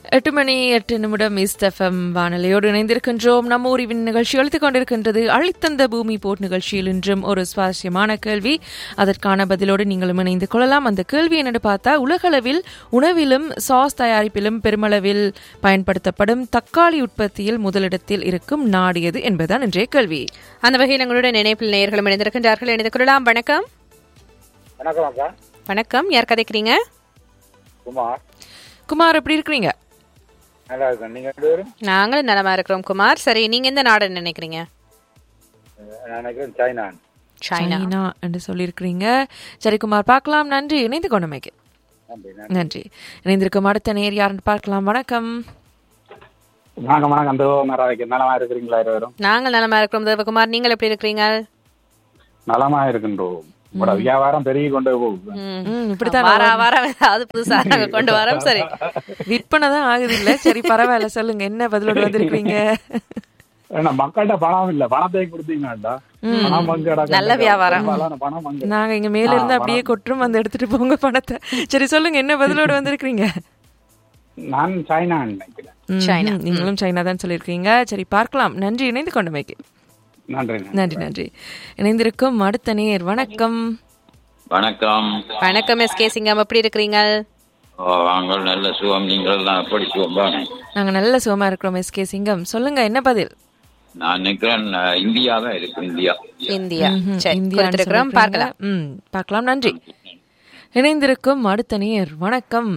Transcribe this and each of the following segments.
எட்டு மணி எட்டு நிமிடம் இஸ்தஃபம் வானொலியோடு இணைந்திருக்கின்றோம் நம்ம ஊரிவின் நிகழ்ச்சி அளித்துக் கொண்டிருக்கின்றது அழித்தந்த பூமி போட் நிகழ்ச்சியில் இன்றும் ஒரு சுவாரஸ்யமான கேள்வி அதற்கான பதிலோடு நீங்களும் இணைந்து கொள்ளலாம் அந்த கேள்வி என்னன்னு பார்த்தா உலகளவில் உணவிலும் சாஸ் தயாரிப்பிலும் பெருமளவில் பயன்படுத்தப்படும் தக்காளி உற்பத்தியில் முதலிடத்தில் இருக்கும் நாடு எது என்பதுதான் இன்றைய கேள்வி அந்த வகையில் எங்களுடைய நினைப்பில் நேயர்களும் இணைந்திருக்கின்றார்கள் இணைந்து கொள்ளலாம் வணக்கம் வணக்கம் அக்கா வணக்கம் யார் கதைக்கிறீங்க குமார் குமார் எப்படி இருக்கிறீங்க நல்லா இருக்கேன் நீங்க ரெண்டு பேரும் நாங்களும் நலமா இருக்கிறோம் குமார் சரி நீங்க எந்த நாடுன்னு நினைக்கிறீங்க நான் நினைக்கிறேன் சைனா சைனா சைனா என்று சொல்லியிருக்கிறீங்க சரி குமார் பார்க்கலாம் நன்றி இணைந்து கொண்டமைக்கு நன்றி நன்றி. நன்றி இணைந்திருக்கும் அடுத்த நேர் யாருன்னு பார்க்கலாம் வணக்கம் வணக்கம் வணக்கம் அந்த மராதிக்கு நலமா இருக்கிறீங்களா இருவரும் நாங்கள் நலமா இருக்கிறோம் தேவகுமார் நீங்கள் எப்படி இருக்கிறீங்க நலமா இருக்கின்றோம் உங்களோட வியாபாரம் பெருகி கொண்டு போகுது ம். ம், இப்படித்தான் வார வாரம் ஏதாவது புதுசா நாங்க கொண்டு வரோம் சரி விற்பனை தான் ஆகுது இல்ல சரி பரவாயில்ல சொல்லுங்க என்ன பதிலோடு வந்திருக்கீங்க ஏன்னா மக்கள்கிட்ட பணம் இல்ல பணத்தை கொடுத்தீங்கடா பணம் அங்க கிடக்கு. நல்ல வியாபாரம். பெரும்பாலான பணம் அங்க நாங்க இங்க மேல இருந்து அப்படியே கொட்டுறோம் வந்து எடுத்துட்டு போங்க பணத்தை சரி சொல்லுங்க என்ன பதிலோடு வந்திருக்கீங்க நான் சைனா நினைக்கிறேன் ம், சைனா. ம், நீங்களும் சைனா தான் சொல்லியிருக்கீங்க சரி பார்க்கலாம் நன்றி இணைந்து கொண்டமைக்கு நன்றி நன்றி நன்றி நன்றி இணைந்திருக்கும் அடுத்த நேர் வணக்கம் வணக்கம் வணக்கம் எஸ் கே சிங்கம் எப்படி இருக்கிறீங்க ஓ, வாங்கள் நல்ல சுகம் நீங்கள் தான் எப்படி சுகம் வாங்க. நாங்க நல்ல சுகமா இருக்கிறோம் எஸ் கே சிங்கம் சொல்லுங்க என்ன பதில் நான் நினைக்கிறேன் அஹ், இந்தியா தான் இருக்கு இந்தியா இந்தியா ம்ஹும். சரி இந்தியான்னு கொடுத்திருக்கிறோம் சொல்லியிருக்கிறீங்க. பார்க்கலாம் ம் பார்க்கலாம் நன்றி இணைந்திருக்கும் அடுத்த நேர் வணக்கம்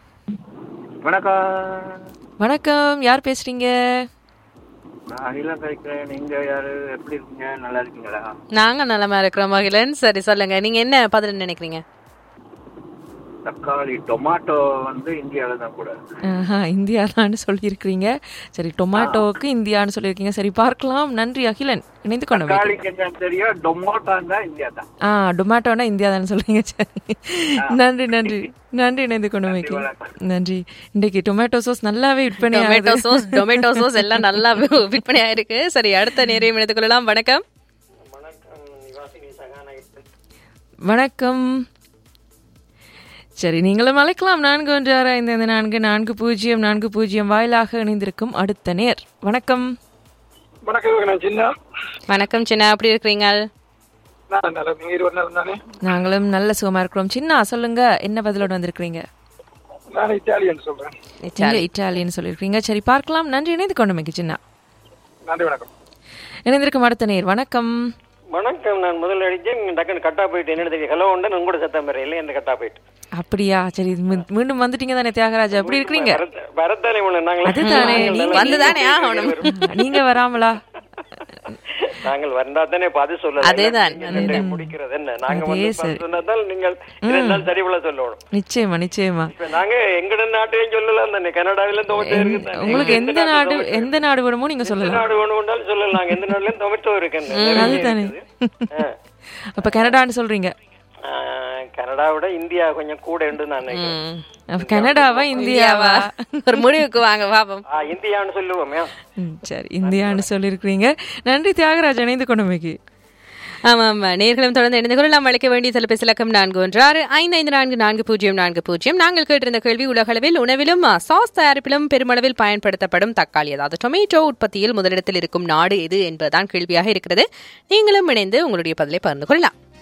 வணக்கம் வணக்கம் யார் பேசுறீங்க நான் அகிலா கழிக்கிறேன் நீங்க யாரு எப்படி இருக்கீங்க நல்லா இருக்கீங்களா நாங்க நலமா இருக்கிறோம் மகிழன் சரி சொல்லுங்க நீங்க என்ன பதில் நினைக்கிறீங்க தக்காளி டொமாட்டோ வந்து இந்தியாவில தான் கூட ஆஹா, இந்தியாதான்னு சொல்லியிருக்கிறீங்க சரி டொமேட்டோவுக்கு இந்தியான்னு சொல்லியிருக்கீங்க சரி பார்க்கலாம் நன்றி அகிலன் இணைந்து கொண்டு தக்காளிக்கு என்ன தெரியும் டொமோட்டோ தான் இந்தியா தான் ஆ டொமேட்டோனா இந்தியா தானே சொல்றீங்க சரி நன்றி நன்றி நன்றி இணைந்து கொண்டு வைக்க நன்றி இன்றைக்கு டொமேட்டோ சோஸ் நல்லாவே விற்பனை டொமேட்டோ சோஸ் டொமேட்டோ சோஸ் எல்லாம் நல்லா வி- விற்பனையா இருக்கு சரி அடுத்த நேரையும் எடுத்துக் கொள்ளலாம் வணக்கம் வணக்கம் சரி நீங்களும் அழைக்கலாம் நான்கு ஒன்று ஆறு ஐந்து ஐந்து நான்கு நான்கு பூஜ்ஜியம் நான்கு பூஜ்ஜியம் வாயிலாக இணைந்திருக்கும் அடுத்த நேர் வணக்கம் வணக்கம் நான் சின்ன வணக்கம் சின்ன எப்படி இருக்கிறீங்க நான் நல்லா நீங்க இருவர் நாள் தானே நாங்களும் நல்ல சுகமா இருக்கிறோம் சின்ன சொல்லுங்க என்ன பதிலோடு வந்திருக்கிறீங்க நான் இத்தாலியன் சொல்றேன் நீங்க இட்டாலியன் சொல்லியிருக்கீங்க சரி பார்க்கலாம் நன்றி இணைந்து கொண்டு மிக்க சின்ன நன்றி வணக்கம் இணைந்திருக்கும் அடுத்த நேர் வணக்கம் வணக்கம் நான் முதல்ல அடிச்சேன் டக்குன்னு கட்டா போயிட்டு என்ன தெரியும் ஹலோ உண்டு உங்களோட சத்தம் வர இல்லை என்று கட்டா போயிட்டு அப்படியா சரி மீ- மீண்டும் வந்துட்டீங்க தானே தியாகராஜா எப்படி இருக்கிறீங்க வரத்த- வரத்தானே உள்ள நாங்கள் அதுதானே நீங்க வந்துதானே ஆகணும் நீங்க வராமலா நாங்கள் வந்தா தானே பாதி சொல்லலாம் அதேதான், இல்லைன்னா முடிக்கிறது என்ன நாங்க அதே வந்து சரி. சொன்னதால் நீங்கள் இருந்தால் சரிவுல சொல்லணும் நிச்சயமா நிச்சயமா இப்ப நாங்க எங்கட நாட்டையும் சொல்லலாம் தானே கனடாவிலும் துவட்டோ இருக்கு தானே. உங்களுக்கு எந்த நாடு tomato- எந்த நாடு வேணுமோ நீங்க எந்த சொல்லலாம் நாடு வேணும் என்றாலும் சொல்லலாம் நாங்க எந்த நாடுலயும் டொமேட்டோ இருக்குன்னு அதுதானே அப்ப கனடான்னு சொல்றீங்க கனடாவோட இந்தியா கொஞ்சம் கூட என்று நான் நினைக்கிறேன் அப்ப கனடாவா இந்தியாவா ஒரு முடிவுக்கு வாங்க பாப்போம் ஆ, இந்தியான்னு சொல்லுவோமே ம், சரி இந்தியான்னு சொல்லியிருக்கிறீங்க நன்றி தியாகராஜ் இணைந்து கொண்டமைக்கு ஆமா ஆமா நேர்களும் தொடர்ந்து இணைந்து கொள்ளலாம் அழைக்க வேண்டிய தொலைபேசி இலக்கம் நான்கு ஒன்று ஆறு ஐந்து ஐந்து நான்கு நான்கு பூஜ்ஜியம் நான்கு பூஜ்ஜியம் நாங்கள் கேட்டிருந்த கேள்வி உலகளவில் உணவிலும் அ, சாஸ் தயாரிப்பிலும் பெருமளவில் பயன்படுத்தப்படும் தக்காளி அதாவது டொமேட்டோ உற்பத்தியில் முதலிடத்தில் இருக்கும் நாடு எது என்பதுதான் கேள்வியாக இருக்கிறது நீங்களும் இணைந்து உங்களுடைய பதிலை பகிர்ந்து கொள்ளலாம்